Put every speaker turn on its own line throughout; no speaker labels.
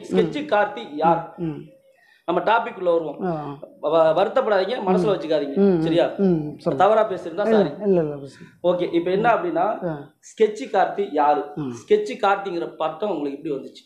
Sketch Karthi யார்
ம்
நம்ம டாபிக் உள்ள வருவோம்
ஆ
வ- வருத்தப்படாதீங்க மனசுல வச்சுக்காதீங்க சரியா
ம் சொல்லு
தவறா பேசிருந்தா சாரி
இல்லை இல்லை பேசு
ஓகே இப்போ என்ன அப்படின்னா
ஆ.
ஸ்கெட்ச் கார்த்தி யாரு ஸ்கெட்ச் கார்த்திங்கிற பட்டம் உங்களுக்கு எப்படி வந்துச்சு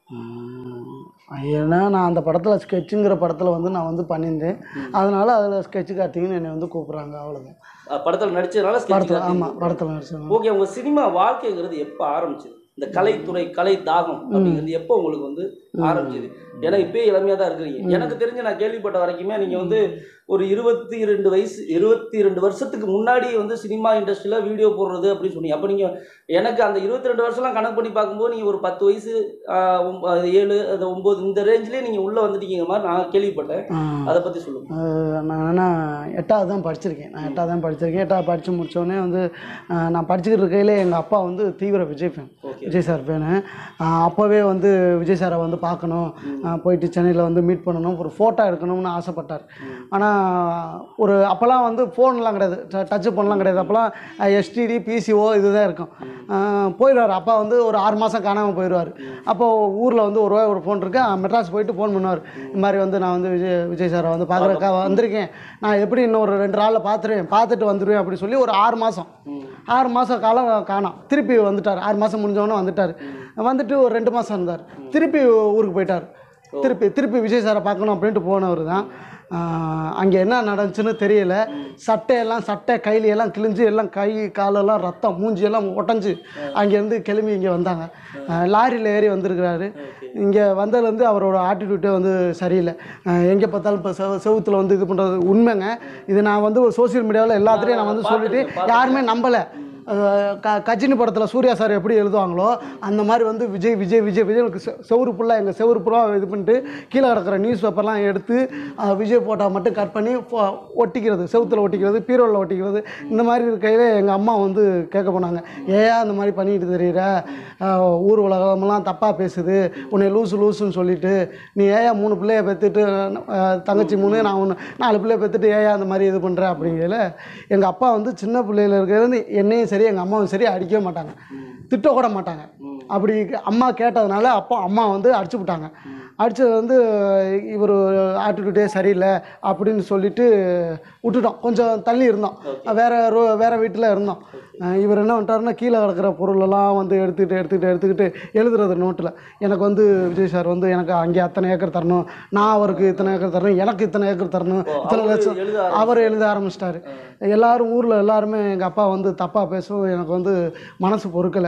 ம். ஏன்னா நான் அந்த படத்தில் ஸ்கெட்சுங்கிற படத்தில் வந்து நான் வந்து பண்ணியிருந்தேன் அதனால அதில் ஸ்கெட்சு கார்த்திங்கன்னு என்னை வந்து கூப்பிட்றாங்க அவ்வளோதான்
அஹ் படத்துல நடிச்சதுனால sketch
படத்தில்
கார்த்தி.
ஆமாம் படத்தில் நடிச்சேன்
ஓகே உங்க சினிமா வாழ்க்கைங்கிறது எப்போ ஆரம்பிச்சது இந்த கலைத்துறை கலை தாகம் அப்படிங்கிறது எப்போ உங்களுக்கு வந்து ஆரம்பிச்சது ஏன்னா இப்பயே இளமையா தான் இருக்கிறீங்க எனக்கு தெரிஞ்சு நான் கேள்விப்பட்ட வரைக்குமே நீங்க வந்து ஒரு இருபத்தி ரெண்டு வயசு இருபத்தி ரெண்டு வருஷத்துக்கு முன்னாடி வந்து சினிமா இண்டஸ்ட்ரியில வீடியோ போடுறது அப்படின்னு சொன்னீங்க அப்போ நீங்க எனக்கு அந்த இருபத்தி ரெண்டு வருஷம்லாம் கணக்கு பண்ணி பார்க்கும்போது நீங்க ஒரு பத்து வயசு ஆஹ், ஒம்ப- அது ஏழு அது ஒன்பது இந்த ரேஞ்சிலே நீங்க உள்ள வந்துட்டீங்க மாதிரி நான் கேள்விப்பட்டேன் அதை பத்தி சொல்லுங்க
அஹ் நான் என்ன எட்டாவது தான் படிச்சிருக்கேன் நான் எட்டாவது தான் படிச்சிருக்கேன் எட்டாவது படித்து முடித்தோடனே வந்து அஹ் நான் படிச்சுக்கிட்டு இருக்கையிலே எங்கள் அப்பா வந்து தீவிர Vijay fan
okay
Vijay sir fan அப்போவே வந்து விஜய் சாரை வந்து பார்க்கணும் அஹ் போயிட்டு சென்னையில் வந்து மீட் பண்ணணும் ஒரு ஃபோட்டோ எடுக்கணும்னு ஆசைப்பட்டார் ஆனால் ஒரு அப்போல்லாம் வந்து ஃபோன்லாம் கிடையாது டச் ஃபோன்லாம் கிடையாது அப்போல்லாம் எஸ்டிடி பிசிஓ இதுதான் இருக்கும் அஹ் போயிடுவார் அப்பா வந்து ஒரு ஆறு மாதம் காணாமல் போயிடுவார் அப்போது ஊரில் வந்து ஒரு ரூபாய் ஒரு ஃபோன் இருக்கு அஹ் மெட்ராஸ் போயிட்டு ஃபோன் பண்ணுவார் இந்த மாதிரி வந்து நான் வந்து விஜய் விஜய் சாரை வந்து பார்க்குறக்கா வந்திருக்கேன் நான் எப்படி இன்னும் ஒரு ரெண்டு நாளில் பார்த்துருவேன் பார்த்துட்டு வந்துடுவேன் அப்படி சொல்லி ஒரு ஆறு மாதம் ஆறு மாதம் காலம் காணோம் திருப்பி வந்துட்டார் ஆறு மாதம் முடிஞ்சவொடனே வந்துட்டார் வந்துட்டு ஒரு ரெண்டு மாதம் இருந்தார் திருப்பி ஊருக்கு போயிட்டார் திருப்பி திருப்பி விஜய் சாரை பார்க்கணும் அப்படின்ட்டு போனவர் தான் அங்கே என்ன நடந்துச்சுன்னு தெரியல சட்டையெல்லாம் சட்டை கைலியெல்லாம் கிழிஞ்சு எல்லாம் கை காலெல்லாம் ரத்தம் மூஞ்சி எல்லாம் உடஞ்சி அங்கேருந்து கிளம்பி இங்கே வந்தாங்க லாரியில் ஏறி வந்திருக்கிறாரு இங்கே வந்ததுலேருந்து அவரோட ஆட்டிடியூட்டே வந்து சரியில்லை எங்கே பார்த்தாலும் இப்போ செவ செவுத்தில் வந்து இது பண்ணுறது உண்மைங்க இது நான் வந்து சோஷியல் மீடியாவில் எல்லாத்துலேயும் நான் வந்து சொல்லிட்டு யாருமே நம்பலை அஹ் க கஜினி படத்தில் சூர்யா சார் எப்படி எழுதுவாங்களோ அந்த மாதிரி வந்து விஜய் விஜய் விஜய் விஜய் எனக்கு செ- செவுரு ஃபுல்லாக எங்கள் செவுரு ஃபுல்லாக இது பண்ணிட்டு கீழே கிடக்கிற நியூஸ் பேப்பர்லாம் எடுத்து அஹ் விஜய் ஃபோட்டோ மட்டும் கட் பண்ணி ஃபோ- ஒட்டிக்கிறது செவுத்தில் ஒட்டிக்கிறது பீரோவில் ஒட்டிக்கிறது இந்த மாதிரி இருக்கையில் எங்கள் அம்மா வந்து கேட்க போனாங்க ஏன் அந்த மாதிரி பண்ணிட்டு தெரியுற அஹ் ஊர் உலகமெல்லாம் தப்பாக பேசுது உன்னை லூசு லூசுன்னு சொல்லிட்டு நீ ஏன் மூணு பிள்ளைய பெற்றுட்டு தங்கச்சி மூணு நான் ஒன்று நாலு பிள்ளைய பெற்றுட்டு ஏன் அந்த மாதிரி இது பண்ணுற அப்படிங்கையில் எங்கள் அப்பா வந்து சின்ன பிள்ளையில இருக்கிறது என்னையும் சரி எங்கள் அம்மாவும் சரி அடிக்கவே மாட்டாங்க திட்ட கூட மாட்டாங்க அப்படி அம்மா கேட்டதுனால அப்பா அம்மா வந்து அடிச்சு விட்டாங்க அடிச்சது வந்து இவர் ஆட்டிடியூட்டே சரியில்லை அப்படின்னு சொல்லிட்டு விட்டுட்டோம் கொஞ்சம் தள்ளி இருந்தோம் வேற ரோ வேற வீட்டில் இருந்தோம் அஹ் இவர் என்ன பண்ணிட்டாருன்னா கீழே கிடக்கிற பொருளெல்லாம் வந்து எடுத்துக்கிட்டு எடுத்துக்கிட்டு எடுத்துக்கிட்டு எழுதுறது நோட்டில் எனக்கு வந்து விஜய் சார் வந்து எனக்கு அங்கே அத்தனை ஏக்கர் தரணும் நான் அவருக்கு இத்தனை ஏக்கர் தரணும் எனக்கு இத்தனை ஏக்கர் தரணும் இத்தனை
அவரு
லட்சம்
எழுத
அவர் எழுத ஆரம்பிச்சிட்டாரு எல்லாரும் ஊரில் எல்லாருமே எங்கள் அப்பா வந்து தப்பாக பேசவும் எனக்கு வந்து மனசு பொறுக்கலை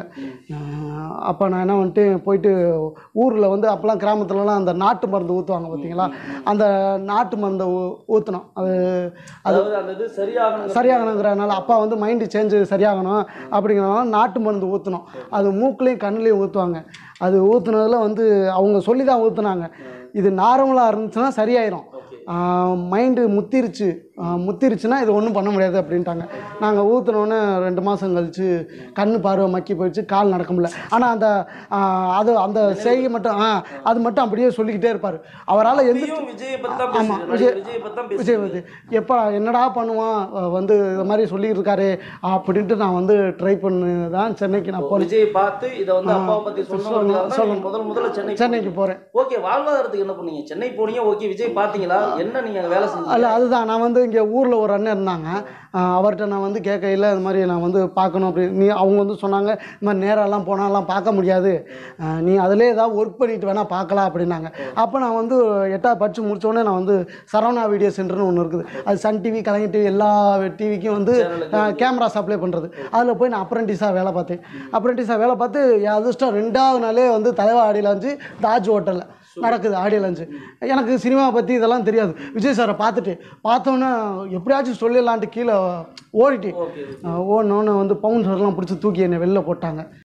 அப்போ நான் என்ன பண்ணிட்டு போயிட்டு ஊரில் வந்து அப்போல்லாம் கிராமத்துலலாம் அந்த நாட்டு மருந்து ஊற்றுவாங்க பார்த்தீங்களா அந்த நாட்டு மருந்தை ஊ ஊற்றினோம் அது
அதாவது அந்த இது சரியாகணும்
சரியாகணுங்கிறனால அப்பா வந்து மைண்டு சேஞ்சு சரியாகணும் அப்படிங்கிறனால நாட்டு மருந்து ஊற்றணும் அது மூக்குலேயும் கண்ணுலேயும் ஊற்றுவாங்க அது ஊற்றுனதில் வந்து அவங்க சொல்லி தான் ஊற்றுனாங்க இது நார்மலாக இருந்துச்சுன்னா சரியாயிரும் மைண்டு முத்திருச்சு ஆஹ் முத்திருச்சுன்னா இது ஒன்றும் பண்ண முடியாது அப்படின்ட்டாங்க நாங்கள் ஊற்றுனோன்னே ரெண்டு மாதம் கழிச்சு கண்ணு பார்வை மக்கி போயிடுச்சு கால் நடக்க முடியல ஆனால் அந்த ஆஹ் அது அந்த செய்கை மட்டும் ஆ அது மட்டும் அப்படியே சொல்லிக்கிட்டே இருப்பார் அவரால் எந்த
இப்பயும் விஜயை பத்தி தான்
ஆமா,
பேசுறீங்க.
விஜய்
விஜயை பத்தி தான்
விஜய்
பேசுறீங்க.
வந்து எப்போ என்னடா பண்ணுவான் அஹ் வந்து இது மாதிரி சொல்லிட்டு இருக்காரு அப்படின்ட்டு நான் வந்து ட்ரை பண்ணி தான் சென்னைக்கு நான் போனேன்
விஜயை பார்த்து இதை வந்து அப்பாவை பத்தி சொன்னவங்க
சொல்லணும்.
முதல் முதல்ல சென்னை
சென்னைக்கு போகிறேன்
ஓகே வாழ்வாதாரத்துக்கு என்ன பண்ணீங்க சென்னை போனீங்க ஓகே விஜய் பாத்தீங்களா என்ன நீங்க அங்க வேலை செஞ்சீங்க
அல்ல அதுதான் நான் வந்து இங்கே ஊரில் ஒரு அண்ணன் இருந்தாங்க அஹ் அவர்கிட்ட நான் வந்து கேட்கையில் இது மாதிரி நான் வந்து பார்க்கணும் அப்படி நீ அவங்க வந்து சொன்னாங்க இந்த மாதிரி நேரெல்லாம் போனாலாம் பார்க்க முடியாது அஹ் நீ அதிலே ஏதாவது ஒர்க் பண்ணிட்டு வேணால் பார்க்கலாம் அப்படின்னாங்க அப்போ நான் வந்து எட்டாவது படித்து முடிச்சோடனே நான் வந்து சரவணா வீடியோ சென்டர்னு ஒன்று இருக்குது அது சன் டிவி கலைஞர் டிவி எல்லா டிவிக்கும் வந்து கேமரா சப்ளை பண்ணுறது அதில் போய் நான் அப்ரெண்டிஸாக வேலை பார்த்தேன் அப்ரெண்டிஸாக வேலை பார்த்து என் அதிர்ஷ்டம் ரெண்டாவது நாளே வந்து தலைவா ஆடியில் வந்து தாஜ் ஹோட்டலில் நடக்குது ஆடியோ லஞ்சு எனக்கு சினிமா பற்றி இதெல்லாம் தெரியாது விஜய் சாரை பார்த்துட்டு பார்த்தோன்னே எப்படியாச்சும் சொல்லிடலான்ட்டு கீழே ஓடிட்டு
ஓகே
ஓடனோன்னு வந்து பவுன்சர்லாம் பிடிச்சி தூக்கி என்னை வெளில போட்டாங்க